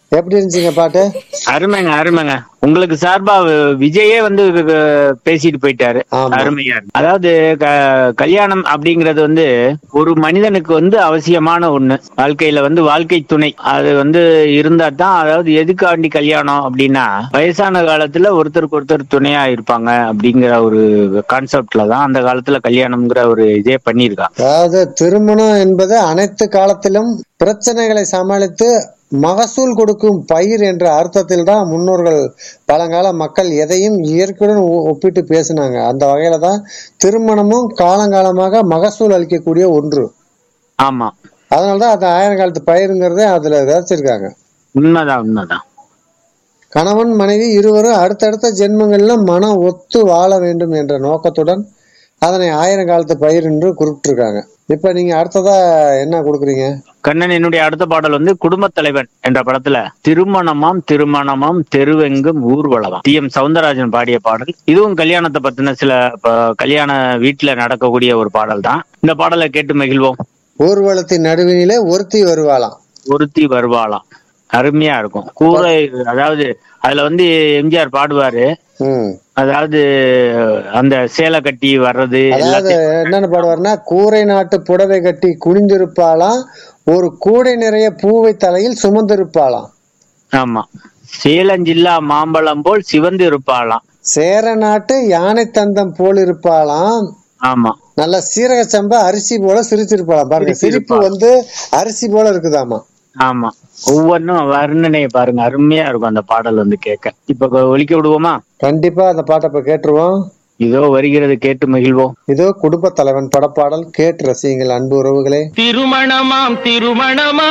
எப்படி இருந்துச்சுங்க பாட்டு அருமைங்க அருமைங்க உங்களுக்கு சார்பா வி- விஜயே வந்து அஹ், பேசிட்டு போயிட்டாரு ஆமா. அருமையா இருக்கு. அதாவது க- கல்யாணம் அப்படிங்கறது வந்து ஒரு மனிதனுக்கு வந்து அவசியமான ஒண்ணு வாழ்க்கையில வந்து வாழ்க்கை துணை அது வந்து இருந்தா தான் அதாவது எதுக்காண்டி கல்யாணம் அப்படின்னா வயசான காலத்துல ஒருத்தருக்கு ஒருத்தர் துணையா இருப்பாங்க அப்படிங்கிற ஒரு கான்செப்ட்ல தான் அந்த காலத்துல கல்யாணம்ங்கிற ஒரு இதே பண்ணியிருக்காங்க அதாவது திருமணம் என்பது அனைத்து காலத்திலும் பிரச்சனைகளை சமாளித்து மகசூல் கொடுக்கும் பயிர் என்ற அர்த்தத்தில் தான் முன்னோர்கள் பழங்கால மக்கள் எதையும் இயற்கையுடன் ஒ- ஒப்பிட்டு பேசினாங்க அந்த வகையில தான் திருமணமும் காலங்காலமாக மகசூல் அளிக்கக்கூடிய ஒன்று ஆமா அதனால தான் அந்த ஆயிரம் காலத்து பயிருங்கிறத அதுல விதைச்சிருக்காங்க உண்மைதான் உண்மைதான் கணவன் மனைவி இருவரும் அடுத்தடுத்த ஜென்மங்கள்ல மனம் ஒத்து வாழ வேண்டும் என்ற நோக்கத்துடன் அதனை ஆயிரம் காலத்து பயிர் என்று குறிப்பிட்டிருக்காங்க இப்ப நீங்க அடுத்ததா என்ன கொடுக்குறீங்க கண்ணன் என்னுடைய அடுத்த பாடல் வந்து குடும்பத் தலைவன் என்ற படத்துல திருமணமாம் திருமணமாம் தெருவெங்கும் ஊர்வலமாம் டி எம் சவுந்தரராஜன் பாடிய பாடல் இதுவும் கல்யாணத்தை பத்தின சில ப- கல்யாண வீட்டுல நடக்கக்கூடிய ஒரு பாடல் தான் இந்த பாடலை கேட்டு மகிழ்வோம் ஊர்வலத்தின் நடுவினிலே ஒருத்தி வருவாளாம் ஒருத்தி வருவாளாம் அருமையா இருக்கும் கூரை அதாவது அதுல வந்து எம்ஜிஆர் பாடுவாரு ம் அதாவது அந்த சேலை கட்டி வர்றது அதாவது எல்லாத்தையும் என்னன்னு பாடுவார்னா கூரை நாட்டு புடவை கட்டி குனிந்திருப்பாளாம் ஒரு கூடை நிறைய பூவை தலையில் சுமந்திருப்பாளாம் ஆமா சேலஞ்சில்லா மாம்பழம் போல் சிவந்து இருப்பாளாம் சேர நாட்டு யானை தந்தம் போல் இருப்பாளாம் ஆமா நல்ல சீரக சம்பா அரிசி போல சிரிச்சிருப்பாளாம் பாருங்க சிரிப்பு சிரிச்சிருப்பா. வந்து அரிசி போல இருக்குதாமா ஆமா ஒவ்வொன்றும் வர்ணனையை பாருங்க அருமையா இருக்கும் அந்த பாடல் வந்து கேட்க இப்ப கொ- ஒலிக்க விடுவோமா கண்டிப்பா அந்த பாட்டை இப்ப கேட்டுருவோம் இதோ வருகிறது கேட்டு மகிழ்வோம் இதோ குடும்ப தலைவன் படப்பாடல் கேட்டு ரசியுங்கள் அன்பு உறவுகளே திருமணமாம் திருமணமாம்